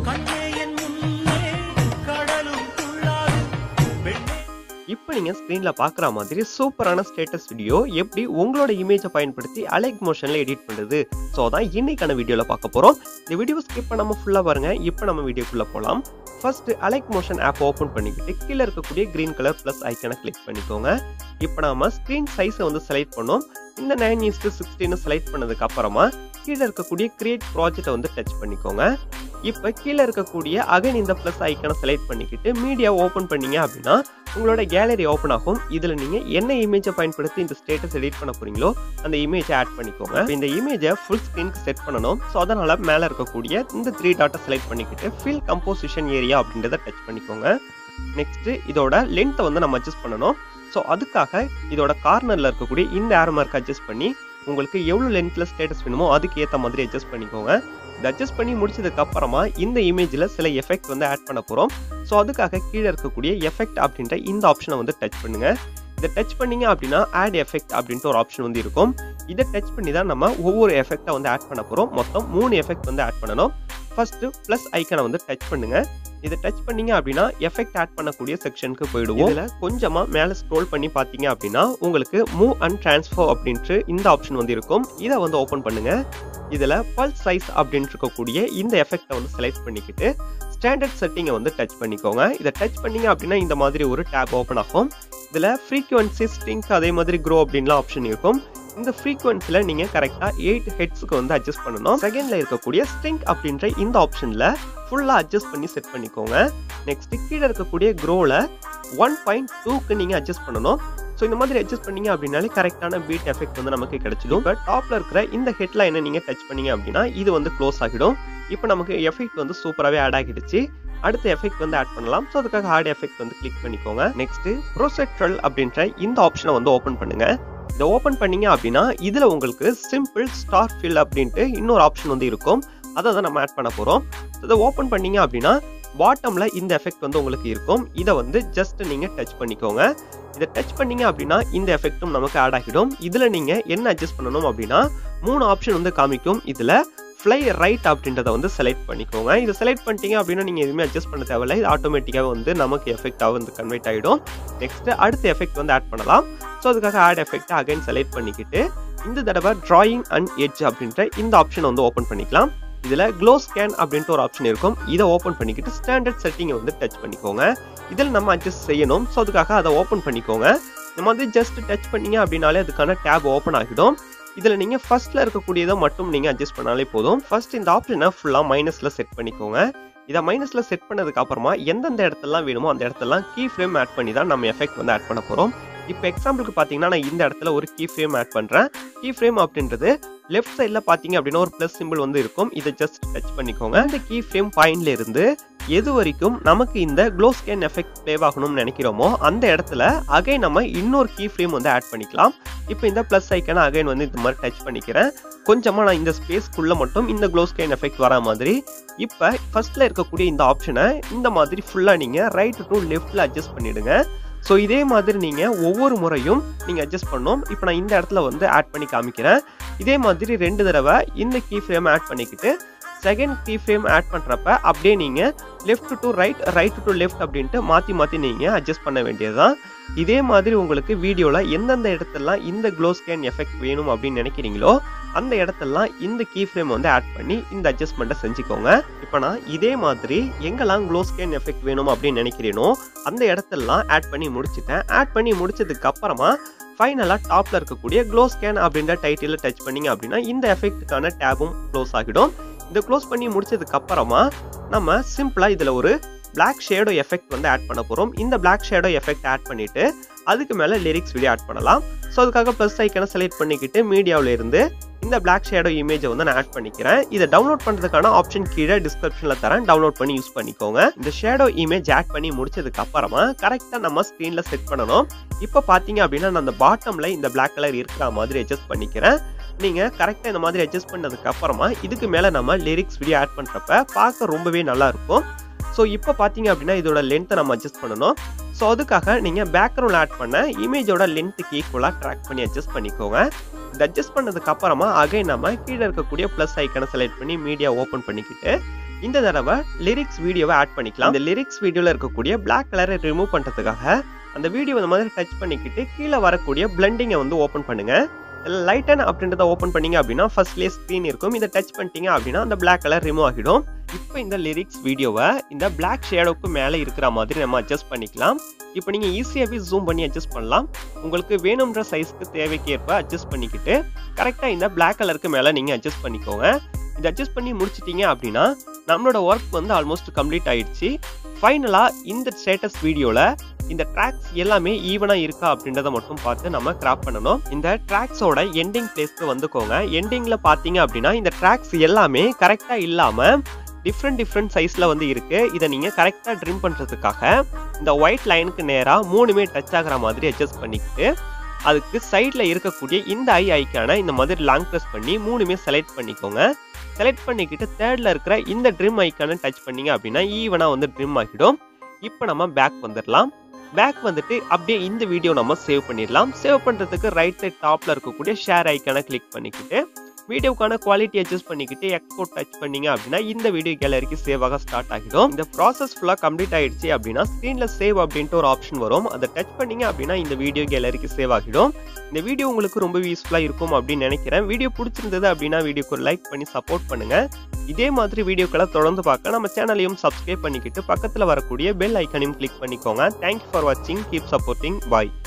கண்ணே என் முன்னே கடலும் துள்ளாது பெண்ணே இப்போ நீங்கள் ஸ்க்ரீனில் பார்க்குற மாதிரி சூப்பரான ஸ்டேட்டஸ் வீடியோ எப்படி உங்களோட இமேஜை பயன்படுத்தி அலைக் மோஷனில் எடிட் பண்ணுறது ஸோ அதான் இன்னைக்கான வீடியோவில் பார்க்க போகிறோம் இந்த வீடியோ ஸ்கிப் பண்ணாமல் ஃபுல்லாக பாருங்கள் இப்போ நம்ம வீடியோக்குள்ளே போகலாம் first alight motion app open பண்ணிக்கிட்டு கீழே இருக்கக்கூடிய க்ரீன் கலர் ப்ளஸ் ஐக்கனை கிளிக் பண்ணிக்கோங்க இப்போ நாம ஸ்க்ரீன் சைஸை வந்து செலக்ட் பண்ணோம் இந்த நைன் இஸ்டு சிக்ஸ்டின்னு செலக்ட் பண்ணதுக்கு அப்புறமா கீழே இருக்கக்கூடிய கிரியேட் ப்ராஜெக்டை வந்து டச் பண்ணிக்கோங்க இப்போ கீழே இருக்கக்கூடிய அகைன் இந்த ப்ளஸ் ஐக்கனை செலக்ட் பண்ணிக்கிட்டு மீடியா ஓப்பன் பண்ணீங்க அப்படின்னா உங்களோட கேலரி ஓப்பன் ஆகும் இதில் நீங்கள் என்ன இமேஜை பயன்படுத்தி இந்த ஸ்டேட்டஸ் எடிட் பண்ண போறீங்களோ அந்த இமேஜை ஆட் பண்ணிக்கோங்க இப்ப இந்த இமேஜை ஃபுல் ஸ்க்ரீனுக்கு செட் பண்ணணும் ஸோ அதனால் மேலே இருக்கக்கூடிய இந்த த்ரீ டாட்டை செலக்ட் பண்ணிக்கிட்டு ஃபில் கம்போசிஷன் ஏரியா அப்படின்றத டச் பண்ணிக்கோங்க நெக்ஸ்ட்டு இதோட லென்த்தை வந்து நம்ம அட்ஜஸ்ட் பண்ணணும் ஸோ அதுக்காக இதோட கார்னரில் இருக்கக்கூடிய இந்த ஏர் மார்க் அட்ஜஸ்ட் பண்ணி உங்களுக்கு எவ்வளோ லென்த்தில் ஸ்டேட்டஸ் வேணுமோ அதுக்கு ஏற்ற மாதிரி அட்ஜஸ்ட் பண்ணிக்கோங்க இது அட்ஜஸ்ட் பண்ணி முடிச்சதுக்கு அப்புறமா இந்த இமேஜில் சில எஃபெக்ட் வந்து ஆட் பண்ண போகிறோம் ஸோ அதுக்காக கீழே இருக்கக்கூடிய எஃபெக்ட் அப்படின்ற இந்த ஆப்ஷனை வந்து டச் பண்ணுங்க இதை டச் பண்ணீங்க அப்படின்னா ஆட் எஃபெக்ட் அப்படின்ட்டு ஒரு ஆப்ஷன் வந்து இருக்கும் இதை டச் பண்ணி தான் நம்ம ஒவ்வொரு எஃபெக்டை வந்து ஆட் பண்ண போகிறோம் மொத்தம் மூணு எஃபெக்ட் வந்து ஆட் பண்ணணும் ஃபர்ஸ்ட் ப்ளஸ் ஐக்கனை வந்து டச் பண்ணுங்க இதை டச் பண்ணீங்க அப்படின்னா எஃபெக்ட் ஆட் பண்ணக்கூடிய செக்ஷனுக்கு போயிடுவோம் இதில் கொஞ்சமாக மேலே ஸ்க்ரோல் பண்ணி பார்த்தீங்க அப்படின்னா உங்களுக்கு மூவ் அண்ட் ட்ரான்ஸ்ஃபர் அப்படின்ட்டு இந்த ஆப்ஷன் வந்து இருக்கும் இதை வந்து ஓப்பன் பண்ணுங்க இதில் பல்ஸ் சைஸ் அப்படின்னு இருக்கக்கூடிய இந்த எஃபெக்டை வந்து செலக்ட் பண்ணிக்கிட்டு ஸ்டாண்டர்ட் செட்டிங்கை வந்து டச் பண்ணிக்கோங்க இதை டச் பண்ணீங்க அப்படின்னா இந்த மாதிரி ஒரு டேப் ஓப்பன் ஆகும் இதில் ஃப்ரீக்வன்சி ஸ்ட்ரிங்க் அதே மாதிரி க்ரோ அப்படின்லாம் ஆப்ஷன் இருக்கும் இந்த ஃப்ரீக்வன்சியில் நீங்கள் கரெக்டாக எயிட் ஹெட்ஸுக்கு வந்து அட்ஜஸ்ட் பண்ணணும் செகண்டில் இருக்கக்கூடிய ஸ்ட்ரிங்க் அப்படின்ற இந்த ஆப்ஷனில் ஃபுல்லாக அட்ஜஸ்ட் பண்ணி செட் பண்ணிக்கோங்க நெக்ஸ்ட் கீழே இருக்கக்கூடிய க்ரோவில் ஒன் பாயிண்ட் டூக்கு நீங்கள் அட்ஜஸ்ட் பண்ணணும் ஸோ இந்த மாதிரி அட்ஜஸ்ட் பண்ணீங்க அப்படின்னாலே கரெக்டான பீட் எஃபெக்ட் வந்து நமக்கு கிடைச்சிடும் இப்போ டாப்ல இருக்கிற இந்த ஹெட்லைனை நீங்கள் டச் பண்ணீங்க அப்படின்னா இது வந்து க்ளோஸ் ஆகிடும் இப்போ நமக்கு எஃபெக்ட் வந்து சூப்பராகவே ஆட் ஆகிடுச்சு அடுத்த எஃபெக்ட் வந்து ஆட் பண்ணலாம் ஸோ அதுக்காக ஆட் எஃபெக்ட் வந்து கிளிக் பண்ணிக்கோங்க நெக்ஸ்ட் ப்ரோசெக்ட்ரல் அப்படின்ற இந்த ஆப்ஷனை வந்து ஓப்பன் பண்ணுங்க இதை ஓப்பன் பண்ணீங்க அப்படின்னா இதில் உங்களுக்கு சிம்பிள் ஸ்டார் ஃபில் அப்படின்ட்டு இன்னொரு ஆப்ஷன் வந்து இருக்கும் அதை தான் நம்ம ஆட் பண்ண போகிறோம் இதை ஓப்பன் பண்ணீங்க அப்படின்னா பாட்டமில் இந்த எஃபெக்ட் வந்து உங்களுக்கு இருக்கும் இதை வந்து ஜஸ்ட் நீங்கள் டச் பண்ணிக்கோங்க இதை டச் பண்ணீங்க அப்படின்னா இந்த எஃபெக்ட்டும் நமக்கு ஆட் ஆகிடும் இதில் நீங்கள் என்ன அட்ஜஸ்ட் பண்ணணும் அப்படின்னா மூணு ஆப்ஷன் வந்து காமிக்கும் இதில் ஃப்ளை ரைட் அப்படின்றத வந்து செலக்ட் பண்ணிக்கோங்க இதை செலக்ட் பண்ணிட்டீங்க அப்படின்னா நீங்கள் எதுவுமே அட்ஜஸ்ட் பண்ண தேவையில்லை இது ஆட்டோமேட்டிக்காக வந்து நமக்கு எஃபெக்டாக வந்து கன்வெர்ட் ஆகிடும் நெக்ஸ்ட் அடுத்த எஃபெக்ட் வந்து ஆட் பண்ணலாம் ஸோ அதுக்காக ஆட் எஃபெக்ட் அகைன் செலக்ட் பண்ணிக்கிட்டு இந்த தடவை டிராயிங் அண்ட் எட்ஜ் அப்படின்ற இந்த ஆப்ஷனை வந்து ஓப்பன் பண்ணிக்கலாம் இதில் க்ளோ ஸ்கேன் அப்படின்ட்டு ஒரு ஆப்ஷன் இருக்கும் இதை ஓப்பன் பண்ணிக்கிட்டு ஸ்டாண்டர்ட் செட்டிங்கை வந்து டச் பண்ணிக்கோங்க இதில் நம்ம அட்ஜஸ்ட் செய்யணும் ஸோ அதுக்காக அதை ஓப்பன் பண்ணிக்கோங்க இந்த மாதிரி ஜஸ்ட் டச் பண்ணீங்க அப்படின்னாலே அதுக்கான டேப் ஓப்பன் ஆகிடும் இதில் நீங்கள் ஃபர்ஸ்ட்டில் இருக்கக்கூடியதை மட்டும் நீங்கள் அட்ஜஸ்ட் பண்ணாலே போதும் ஃபர்ஸ்ட் இந்த ஆப்ஷனை ஃபுல்லாக மைனஸில் செட் பண்ணிக்கோங்க இதை மைனஸில் செட் பண்ணதுக்கு அப்புறமா எந்தெந்த இடத்துலலாம் வேணுமோ அந்த இடத்துலலாம் கீ ஃப்ரேம் ஆட் பண்ணி தான் நம்ம எஃபெக்ட் வந்து ஆட் பண்ண போகிறோம் இப்போ எக்ஸாம்பிளுக்கு பார்த்தீங்கன்னா நான் இந்த இடத்துல ஒரு கீ ஃப்ரேம் ஆட் பண்ணுறேன் கீ ஃப்ரேம் அப்படின்றது லெஃப்ட் சைடில் பார்த்தீங்க அப்படின்னா ஒரு ப்ளஸ் சிம்பிள் வந்து இருக்கும் இதை ஜஸ்ட் டச் பண்ணிக்கோங்க இந்த கீ ஃப்ரேம் பாயிண்ட்ல இருந்து எது வரைக்கும் நமக்கு இந்த க்ளோ ஸ்கேன் எஃபெக்ட் ப்ளேவ் ஆகணும்னு நினைக்கிறோமோ அந்த இடத்துல அகைன் நம்ம இன்னொரு கீ ஃப்ரேம் வந்து ஆட் பண்ணிக்கலாம் இப்போ இந்த ப்ளஸ் ஐக்கனை அகைன் வந்து இந்த மாதிரி டச் பண்ணிக்கிறேன் கொஞ்சமாக நான் இந்த ஸ்பேஸ்க்குள்ளே மட்டும் இந்த க்ளோ ஸ்கேன் எஃபெக்ட் வர மாதிரி இப்போ ஃபர்ஸ்ட்டில் இருக்கக்கூடிய இந்த ஆப்ஷனை இந்த மாதிரி ஃபுல்லாக நீங்கள் ரைட் டு லெஃப்ட்டில் அட்ஜஸ்ட் பண்ணிவிடுங்க ஸோ இதே மாதிரி நீங்கள் ஒவ்வொரு முறையும் நீங்கள் அட்ஜஸ்ட் பண்ணணும் இப்போ நான் இந்த இடத்துல வந்து ஆட் பண்ணி காமிக்கிறேன் இதே மாதிரி ரெண்டு தடவை இந்த கீ ஃப்ரேம் ஆட் பண்ணிக்கிட்டு செகண்ட் கீ ஃப்ரேம் ஆட் பண்ணுறப்ப அப்படியே நீங்கள் left to right right to left அப்படின்ட்டு மாற்றி மாற்றி நீங்கள் அட்ஜஸ்ட் பண்ண வேண்டியது தான் இதே மாதிரி உங்களுக்கு வீடியோவில் எந்தெந்த இடத்துலலாம் இந்த க்ளோ ஸ்கேன் எஃபெக்ட் வேணும் அப்படின்னு நினைக்கிறீங்களோ அந்த இடத்துலலாம் இந்த கீ ஃப்ரேம் வந்து ஆட் பண்ணி இந்த அட்ஜஸ்ட்மெண்ட்டை செஞ்சுக்கோங்க இப்போ நான் இதே மாதிரி எங்கெல்லாம் க்ளோ ஸ்கேன் எஃபெக்ட் வேணும் அப்படின்னு நினைக்கிறேனோ அந்த இடத்துலலாம் ஆட் பண்ணி முடிச்சிட்டேன் ஆட் பண்ணி முடிச்சதுக்கு அப்புறமா ஃபைனலாக டாப்பில் இருக்கக்கூடிய க்ளோ ஸ்கேன் அப்படின்ற டைட்டிலில் டச் பண்ணீங்க அப்படின்னா இந்த எஃபெக்ட்டுக்கான டேபும் க்ளோஸ் ஆகிடும் இதை க்ளோஸ் பண்ணி முடிச்சதுக்கு அப்புறமா நம்ம சிம்பிளாக இதில் ஒரு பிளாக் ஷேடோ எஃபெக்ட் வந்து ஆட் பண்ண போகிறோம் இந்த பிளாக் ஷேடோ எஃபெக்ட் ஆட் பண்ணிவிட்டு அதுக்கு மேலே லிரிக்ஸ் வீடியோ ஆட் பண்ணலாம் ஸோ அதுக்காக ப்ளஸ் ஐக்கனை செலக்ட் பண்ணிக்கிட்டு மீடியாவில் இருந்து இந்த பிளாக் ஷேடோ இமேஜை வந்து நான் ஆட் பண்ணிக்கிறேன் இதை டவுன்லோட் பண்ணுறதுக்கான ஆப்ஷன் கீழே டிஸ்கிரிப்ஷனில் தரேன் டவுன்லோட் பண்ணி யூஸ் பண்ணிக்கோங்க இந்த ஷேடோ இமேஜ் ஆட் பண்ணி முடிச்சதுக்கு அப்புறமா கரெக்டாக நம்ம ஸ்க்ரீனில் செட் பண்ணணும் இப்போ பார்த்தீங்க அப்படின்னா நான் அந்த பாட்டமில் இந்த பிளாக் கலர் இருக்கிற மாதிரி அட்ஜஸ்ட் பண்ணிக்கிறேன் நீங்கள் கரெக்டாக இந்த மாதிரி அட்ஜஸ்ட் பண்ணதுக்கு அப்புறமா இதுக்கு மேலே நம்ம லிரிக்ஸ் வீடியோ ஆட் பண்ணுறப்ப பார்க்க ரொம்பவே நல்லா இருக்கும் ஸோ இப்போ பார்த்தீங்க அப்படின்னா இதோட லென்த்தை நம்ம அட்ஜஸ்ட் பண்ணணும் ஸோ அதுக்காக நீங்கள் பேக்ரவுண்ட் ஆட் பண்ண இமேஜோட லென்த்துக்கு ஈக்குவலாக ட்ராக் பண்ணி அட்ஜஸ்ட் பண்ணிக்கோங்க இது அட்ஜஸ்ட் பண்ணதுக்கு அப்புறமா அகைன் நம்ம கீழே இருக்கக்கூடிய ப்ளஸ் ஐக்கனை செலக்ட் பண்ணி மீடியா ஓப்பன் பண்ணிக்கிட்டு இந்த தடவை லிரிக்ஸ் வீடியோவை ஆட் பண்ணிக்கலாம் இந்த லிரிக்ஸ் வீடியோல இருக்கக்கூடிய Black கலரை ரிமூவ் பண்றதுக்காக அந்த வீடியோ இந்த மாதிரி டச் பண்ணிக்கிட்டு கீழே வரக்கூடிய பிளண்டிங்கை வந்து ஓப்பன் பண்ணுங்க லைட்டன் அப்படின்றத ஓப்பன் பண்ணீங்க அப்படின்னா ஃபர்ஸ்ட்லேயே ஸ்க்ரீன் இருக்கும் இதை டச் பண்ணிட்டீங்க அப்படின்னா அந்த Black கலர் ரிமூவ் ஆகிடும் இப்போ இந்த லிரிக்ஸ் வீடியோவை இந்த Black ஷேடோக்கு மேலே இருக்கிற மாதிரி நம்ம அட்ஜஸ்ட் பண்ணிக்கலாம் இப்போ நீங்கள் ஈஸியாகவே ஜூம் பண்ணி அட்ஜஸ்ட் பண்ணலாம் உங்களுக்கு வேணுன்ற சைஸ்க்கு தேவைக்கேற்ப அட்ஜஸ்ட் பண்ணிக்கிட்டு கரெக்டாக இந்த Black கலருக்கு மேலே நீங்கள் அட்ஜஸ்ட் பண்ணிக்கோங்க இதை அட்ஜஸ்ட் பண்ணி முடிச்சிட்டீங்க அப்படின்னா நம்மளோட ஒர்க் வந்து ஆல்மோஸ்ட் கம்ப்ளீட் ஆயிடுச்சு ஃபைனலாக இந்த ஸ்டேட்டஸ் வீடியோவில் இந்த ட்ராக்ஸ் எல்லாமே ஈவனாக இருக்கா அப்படின்றத மட்டும் பார்த்து நம்ம கிராப் பண்ணணும் இந்த ட்ராக்ஸோட எண்டிங் பிளேஸ்க்கு வந்துக்கோங்க எண்டிங்கில் பார்த்தீங்க அப்படின்னா இந்த ட்ராக்ஸ் எல்லாமே கரெக்டாக இல்லாமல் டிஃப்ரெண்ட் டிஃப்ரெண்ட் சைஸில் வந்து இருக்கு இதை நீங்கள் கரெக்டாக ட்ரிம் பண்ணுறதுக்காக இந்த ஒயிட் லைனுக்கு நேராக மூணுமே டச் ஆகிற மாதிரி அட்ஜஸ்ட் பண்ணிக்கிட்டு அதுக்கு சைடில் இருக்கக்கூடிய இந்த ஐ ஐக்கான இந்த மாதிரி லாங் ப்ரெஸ் பண்ணி மூணுமே செலக்ட் பண்ணிக்கோங்க செலக்ட் பண்ணிக்கிட்டு தேர்டில் இருக்கிற இந்த ட்ரிம் ஐக்கான டச் பண்ணீங்க அப்படின்னா ஈவனாக வந்து ட்ரிம் ஆகிடும் இப்போ நம்ம பேக் வந்துடலாம் பேக் வந்துட்டு அப்படியே இந்த வீடியோ நம்ம சேவ் பண்ணிடலாம் சேவ் பண்ணுறதுக்கு ரைட் சைட் டாப்பில் இருக்கக்கூடிய ஷேர் ஐக்கான கிளிக் பண்ணிக்கிட்டு வீடியோக்கான குவாலிட்டி அட்ஜஸ்ட் பண்ணிக்கிட்டு எக்ஸ்போர்ட் டச் பண்ணீங்க அப்படின்னா இந்த வீடியோ கேலரிக்கு சேவ் ஆக ஸ்டார்ட் ஆகிடும் இந்த ப்ராசஸ் ஃபுல்லாக கம்ப்ளீட் ஆயிடுச்சு அப்படின்னா ஸ்க்ரீனில் சேவ் அப்படின்ட்டு ஒரு ஆப்ஷன் வரும் அதை டச் பண்ணீங்க அப்படின்னா இந்த வீடியோ கேலரிக்கு சேவ் ஆகிடும் இந்த வீடியோ உங்களுக்கு ரொம்ப யூஸ்ஃபுல்லாக இருக்கும் அப்படின்னு நினைக்கிறேன் வீடியோ பிடிச்சிருந்தது அப்படின்னா வீடியோக்கு ஒரு லைக் பண்ணி சப்போர்ட் பண்ணுங்க இதே மாதிரி வீடியோக்களை தொடர்ந்து பார்க்க நம்ம சேனலையும் சப்ஸ்கிரைப் பண்ணிக்கிட்டு பக்கத்தில் வரக்கூடிய பெல் ஐக்கனையும் கிளிக் பண்ணிக்கோங்க தேங்க்யூ ஃபார் வாட்சிங் கீப் சப்போர்ட்டிங் பாய்